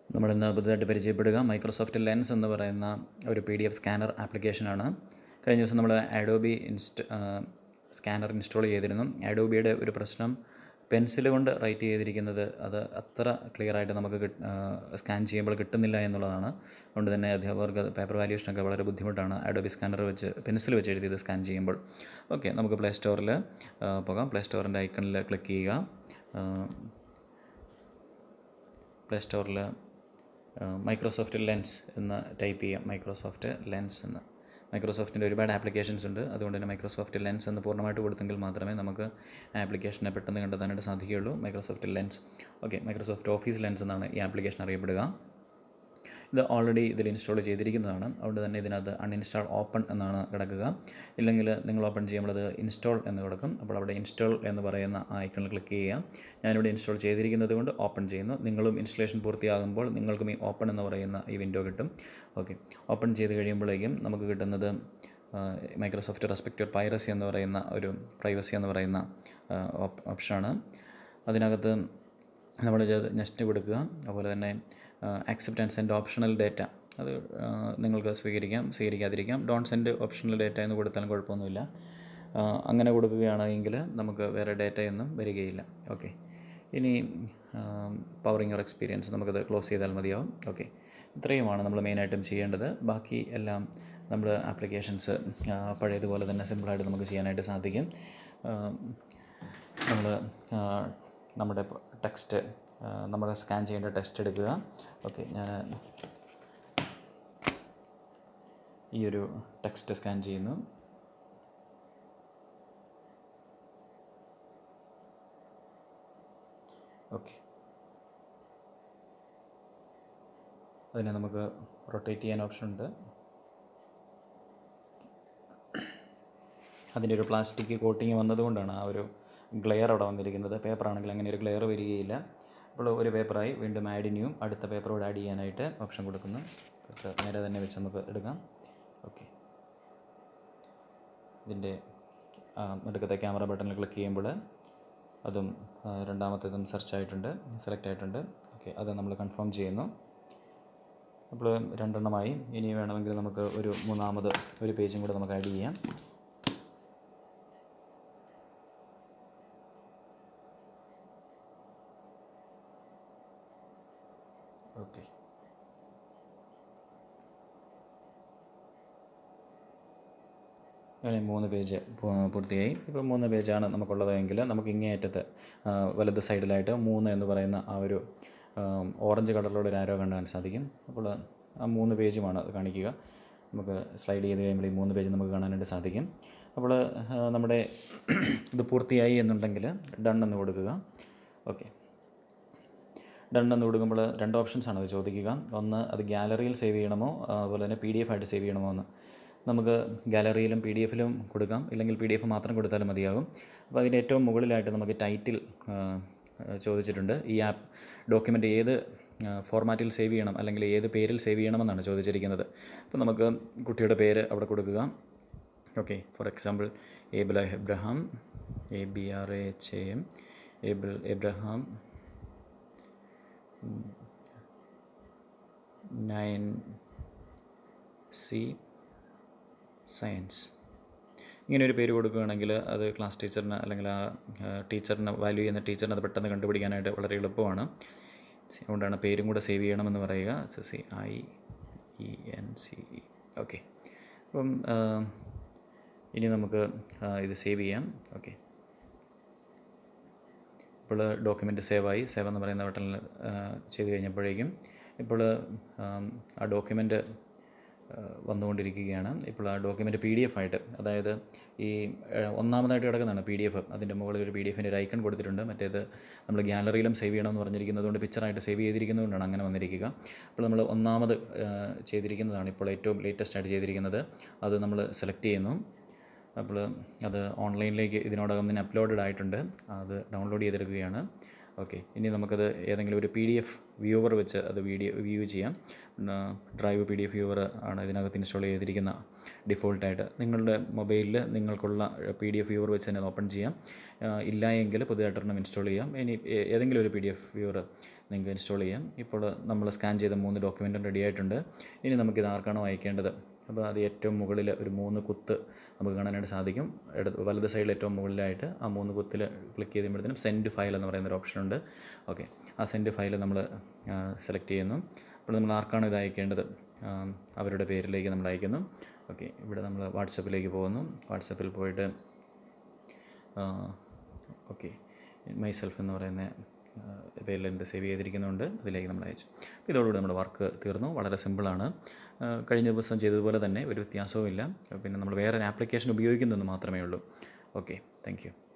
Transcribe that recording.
നമ്മളിന്ന് പുതുതായിട്ട് പരിചയപ്പെടുക Microsoft Lens എന്ന് പറയുന്ന ഒരു പി ഡി എഫ് സ്കാനർ ആപ്ലിക്കേഷനാണ് കഴിഞ്ഞ ദിവസം നമ്മൾ അഡോബി ഇൻസ്റ്റ സ്കാനർ ഇൻസ്റ്റാൾ ചെയ്തിരുന്നു അഡോബിയുടെ ഒരു പ്രശ്നം പെൻസിൽ കൊണ്ട് റൈറ്റ് ചെയ്തിരിക്കുന്നത് അത് അത്ര ക്ലിയർ ആയിട്ട് നമുക്ക് സ്കാൻ ചെയ്യുമ്പോൾ കിട്ടുന്നില്ല എന്നുള്ളതാണ് അതുകൊണ്ട് തന്നെ അധ്യാപകർക്ക് പേപ്പർ വാല്യൂഷനൊക്കെ വളരെ ബുദ്ധിമുട്ടാണ് അഡോബി സ്കാനർ വെച്ച് പെൻസിൽ വെച്ച് എഴുതിയത് സ്കാൻ ചെയ്യുമ്പോൾ ഓക്കെ നമുക്ക് പ്ലേ സ്റ്റോറിൽ പോകാം പ്ലേ സ്റ്റോറിൻ്റെ ഐക്കണിൽ ക്ലിക്ക് ചെയ്യുക പ്ലേ സ്റ്റോറിൽ മൈക്രോസോഫ്റ്റ് ലെൻസ് എന്ന് ടൈപ്പ് ചെയ്യാം മൈക്രോസോഫ്റ്റ് ലെൻസ് എന്ന് മൈക്രോസോഫ്റ്റിൻ്റെ ഒരുപാട് ആപ്ലിക്കേഷൻസ് ഉണ്ട് അതുകൊണ്ട് തന്നെ മൈക്രോസോഫ്റ്റ് ലെൻസ് എന്ന് പൂർണ്ണമായിട്ട് കൊടുത്തെങ്കിൽ മാത്രമേ നമുക്ക് ആപ്ലിക്കേഷനെ പെട്ടെന്ന് കണ്ടെത്താനായിട്ട് സാധിക്കുകയുള്ളൂ Microsoft Lens okay Microsoft Office Lens എന്നാണ് ഈ ആപ്ലിക്കേഷൻ അറിയപ്പെടുക ഇത് ഓൾറെഡി ഇതിൽ ഇൻസ്റ്റാൾ ചെയ്തിരിക്കുന്നതാണ് അതുകൊണ്ട് തന്നെ ഇതിനകത്ത് അൺഇൻസ്റ്റാൾ ഓപ്പൺ എന്നാണ് കിടക്കുക ഇല്ലെങ്കിൽ നിങ്ങൾ ഓപ്പൺ ചെയ്യുമ്പോൾ അത് ഇൻസ്റ്റാൾ എന്ന് കിടക്കും അപ്പോൾ അവിടെ ഇൻസ്റ്റാൾ എന്ന് പറയുന്ന ഐക്കണിൽ ക്ലിക്ക് ചെയ്യുക ഞാനിവിടെ ഇൻസ്റ്റാൾ ചെയ്തിരിക്കുന്നത് കൊണ്ട് ഓപ്പൺ ചെയ്യുന്നു നിങ്ങളും ഇൻസ്റ്റലേഷൻ പൂർത്തിയാകുമ്പോൾ നിങ്ങൾക്കും ഈ ഓപ്പൺ എന്ന് പറയുന്ന ഈ വിൻഡോ കിട്ടും ഓക്കെ ഓപ്പൺ ചെയ്ത് കഴിയുമ്പോഴേക്കും നമുക്ക് കിട്ടുന്നത് മൈക്രോസോഫ്റ്റ് റെസ്പെക്റ്റ് പൈറസി എന്ന് പറയുന്ന ഒരു പ്രൈവസി എന്ന് പറയുന്ന ഓപ്ഷനാണ് അതിനകത്ത് നമ്മൾ നെക്സ്റ്റ് കൊടുക്കുക അതുപോലെ തന്നെ accept and send optional data അത് നിങ്ങൾക്ക് സ്വീകരിക്കാം സ്വീകരിക്കാതിരിക്കാം ഡോൺ സെൻഡ് ഓപ്ഷണൽ ഡേറ്റ എന്ന് കൊടുത്താലും കുഴപ്പമൊന്നുമില്ല അങ്ങനെ കൊടുക്കുകയാണെങ്കിൽ നമുക്ക് വേറെ ഡേറ്റയൊന്നും വരികയില്ല ഓക്കെ ഇനി പവറിങ് യുവർ എക്സ്പീരിയൻസ് നമുക്കത് ക്ലോസ് ചെയ്താൽ മതിയാവും ഓക്കെ ഇത്രയുമാണ് നമ്മൾ മെയിനായിട്ടും ചെയ്യേണ്ടത് ബാക്കി എല്ലാം നമ്മൾ ആപ്ലിക്കേഷൻസ് പഴയതുപോലെ തന്നെ സിമ്പിളായിട്ട് നമുക്ക് ചെയ്യാനായിട്ട് സാധിക്കും നമ്മൾ നമ്മുടെ ടെക്സ്റ്റ് നമ്മൾ സ്കാൻ ചെയ്യേണ്ട ടെക്സ്റ്റ് എടുക്കുക ഓക്കെ ഞാൻ ഈ ഒരു ടെക്സ്റ്റ് സ്കാൻ ചെയ്യുന്നു ഓക്കെ അതിനെ നമുക്ക് റൊട്ടേറ്റ് ചെയ്യാൻ ഓപ്ഷൻ ഉണ്ട് അതിൻ്റെ ഒരു പ്ലാസ്റ്റിക് കോട്ടിങ് വന്നതുകൊണ്ടാണ് ആ ഒരു ഗ്ലെയർ അവിടെ വന്നിരിക്കുന്നത് പേപ്പറാണെങ്കിൽ അങ്ങനെ ഒരു ഗ്ലെയർ വരികയില്ല അപ്പോൾ ഒരു പേപ്പറായി വീണ്ടും ആഡ് ന്യൂ അടുത്ത പേപ്പറോട് ആഡ് ചെയ്യാനായിട്ട് ഓപ്ഷൻ കൊടുക്കുന്നു പേപ്പർ നേരെ തന്നെ വെച്ച് നമുക്ക് എടുക്കാം ഓക്കെ ഇതിൻ്റെ നടുക്കത്തെ ക്യാമറ ബട്ടണിൽ ക്ലിക്ക് ചെയ്യുമ്പോൾ അതും രണ്ടാമത്തേതും സെർച്ച് ആയിട്ടുണ്ട് സെലക്ട് ആയിട്ടുണ്ട് ഓക്കെ അത് നമ്മൾ കൺഫേം ചെയ്യുന്നു അപ്പോൾ രണ്ടെണ്ണമായി ഇനി വേണമെങ്കിൽ നമുക്ക് ഒരു മൂന്നാമത് ഒരു പേജും കൂടെ നമുക്ക് ആഡ് ചെയ്യാം ഓക്കെ അങ്ങനെ മൂന്ന് പേജ് പൂർത്തിയായി ഇപ്പോൾ മൂന്ന് പേജാണ് നമുക്കുള്ളതെങ്കിൽ നമുക്ക് ഇങ്ങേയറ്റത്ത് വലത് സൈഡിലായിട്ട് മൂന്ന് എന്ന് പറയുന്ന ആ ഒരു ഓറഞ്ച് കളറിലുള്ള ഒരു ആരോ കാണാൻ സാധിക്കും അപ്പോൾ ആ മൂന്ന് പേജുമാണ് അത് കാണിക്കുക നമുക്ക് സ്ലൈഡ് ചെയ്ത് കഴിയുമ്പോൾ ഈ മൂന്ന് പേജ് നമുക്ക് കാണാനായിട്ട് സാധിക്കും അപ്പോൾ നമ്മുടെ ഇത് പൂർത്തിയായി എന്നുണ്ടെങ്കിൽ ഡൺ എന്ന് കൊടുക്കുക ഓക്കെ ഡൺ എന്ന് കൊടുക്കുമ്പോൾ രണ്ട് ഓപ്ഷൻസാണ് അത് ചോദിക്കുക ഒന്ന് അത് ഗാലറിയിൽ സേവ് ചെയ്യണമോ അതുപോലെ തന്നെ പി ഡി എഫ് ആയിട്ട് സേവ് ചെയ്യണമോ എന്ന് നമുക്ക് ഗാലറിയിലും പി ഡി എഫിലും കൊടുക്കാം ഇല്ലെങ്കിൽ പി ഡി എഫ് മാത്രം കൊടുത്താലും മതിയാകും അപ്പോൾ അതിൻ്റെ ഏറ്റവും മുകളിലായിട്ട് നമുക്ക് ടൈറ്റിൽ ചോദിച്ചിട്ടുണ്ട് ഈ ആപ്പ് ഡോക്യുമെൻ്റ് ഏത് ഫോർമാറ്റിൽ സേവ് ചെയ്യണം അല്ലെങ്കിൽ ഏത് പേരിൽ സേവ് ചെയ്യണമെന്നാണ് ചോദിച്ചിരിക്കുന്നത് അപ്പോൾ നമുക്ക് കുട്ടിയുടെ പേര് അവിടെ കൊടുക്കുക okay for example Abel Abraham A B R A H A M Abel Abraham nine C science ഇങ്ങനെ ഒരു പേര് കൊടുക്കുകയാണെങ്കിൽ അത് ക്ലാസ് ടീച്ചറിന് അല്ലെങ്കിൽ ആ ടീച്ചറിന് വാല്യൂ ചെയ്യുന്ന ടീച്ചറിന് അത് പെട്ടെന്ന് കണ്ടുപിടിക്കാനായിട്ട് വളരെ എളുപ്പമാണ് അതുകൊണ്ടാണ് പേരും കൂടെ സേവ് ചെയ്യണമെന്ന് പറയുക S C I E N C E okay അപ്പം ഇനി നമുക്ക് ഇത് സേവ് ചെയ്യാം ഓക്കെ ഇപ്പോൾ ഡോക്യുമെൻറ്റ് സേവായി സേവ് എന്ന് പറയുന്ന ബട്ടണിൽ ചെയ്ത് കഴിഞ്ഞപ്പോഴേക്കും ഇപ്പോൾ ആ ഡോക്യുമെൻറ്റ് വന്നുകൊണ്ടിരിക്കുകയാണ് ഇപ്പോൾ ആ ഡോക്യുമെൻറ്റ് പി ഡി എഫ് ആയിട്ട് അതായത് ഈ ഒന്നാമതായിട്ട് കിടക്കുന്നതാണ് പി ഡി എഫ് അതിൻ്റെ മുകളിൽ ഒരു പി ഡി എഫിൻ്റെ ഒരു ഐക്കൺ കൊടുത്തിട്ടുണ്ട് മറ്റേത് നമ്മൾ ഗാലറിയിലും സേവ് ചെയ്യണമെന്ന് പറഞ്ഞിരിക്കുന്നതുകൊണ്ട് പിക്ചറായിട്ട് സേവ് ചെയ്തിരിക്കുന്നതുകൊണ്ടാണ് അങ്ങനെ വന്നിരിക്കുക അപ്പോൾ നമ്മൾ ഒന്നാമത് ചെയ്തിരിക്കുന്നതാണ് ഇപ്പോൾ ഏറ്റവും ലേറ്റസ്റ്റ് ആയിട്ട് ചെയ്തിരിക്കുന്നത് അത് നമ്മൾ സെലക്ട് ചെയ്യുന്നു അപ്പോൾ അത് ഓൺലൈനിലേക്ക് ഇതിനോടകം തന്നെ അപ്ലോഡഡ് ആയിട്ടുണ്ട് അത് ഡൗൺലോഡ് ചെയ്തെടുക്കുകയാണ് ഓക്കെ ഇനി നമുക്കത് ഏതെങ്കിലും ഒരു പി ഡി എഫ് വ്യൂവർ വെച്ച് അത് വീഡിയോ വ്യൂ ചെയ്യാം drive P D F viewer ആണ് ഇതിനകത്ത് ഇൻസ്റ്റാൾ ചെയ്തിരിക്കുന്ന ഡിഫോൾട്ടായിട്ട് നിങ്ങളുടെ മൊബൈലിൽ നിങ്ങൾക്കുള്ള പി ഡി എഫ് വ്യൂവർ വെച്ച് തന്നെ ഓപ്പൺ ചെയ്യാം ഇല്ല എങ്കിൽ പുതിയതായിട്ടൊരെണ്ണം ഇൻസ്റ്റാൾ ചെയ്യാം ഇനി ഏതെങ്കിലും ഒരു പി ഡി എഫ് വ്യൂവർ നിങ്ങൾക്ക് ഇൻസ്റ്റാൾ ചെയ്യാം ഇപ്പോൾ നമ്മൾ സ്കാൻ ചെയ്ത മൂന്ന് ഡോക്യുമെൻറ്റും റെഡി ആയിട്ടുണ്ട് ഇനി നമുക്കിത് ആർക്കാണോ അയക്കേണ്ടത് അപ്പോൾ അത് ഏറ്റവും മുകളിൽ ഒരു മൂന്ന് കുത്ത് നമുക്ക് കാണാനായിട്ട് സാധിക്കും ഇടത് വലത് സൈഡിൽ ഏറ്റവും മുകളിലായിട്ട് ആ മൂന്ന് കുത്തിൽ ക്ലിക്ക് ചെയ്യുമ്പോഴത്തേനും സെൻഡ് ഫയൽ എന്ന് പറയുന്ന ഒരു ഓപ്ഷൻ ഉണ്ട് ഓക്കെ ആ സെൻഡ് ഫയൽ നമ്മൾ സെലക്ട് ചെയ്യുന്നു അപ്പോൾ നമ്മൾ ആർക്കാണ് ഇത് അയക്കേണ്ടത് ആ, അവരുടെ പേരിലേക്ക് നമ്മൾ അയക്കുന്നു ഓക്കെ ഇവിടെ നമ്മൾ വാട്സപ്പിലേക്ക് പോകുന്നു വാട്സപ്പിൽ പോയിട്ട് ഓക്കെ മൈ സെൽഫ് എന്ന് പറയുന്ന പേരിൽ എൻ്റെ സേവ് ചെയ്തിരിക്കുന്നുണ്ട് അതിലേക്ക് നമ്മൾ അയച്ചു അപ്പോൾ ഇതോടുകൂടി നമ്മുടെ വർക്ക് തീർന്നു വളരെ സിമ്പിളാണ് ആ, കഴിഞ്ഞ ദിവസം ചെയ്തതുപോലെ തന്നെ ഒരു വ്യത്യാസവും ഇല്ല പിന്നെ നമ്മൾ വേറെ ആപ്ലിക്കേഷൻ ഉപയോഗിക്കുന്നെന്ന് മാത്രമേ ഉള്ളൂ ഓക്കെ താങ്ക് യു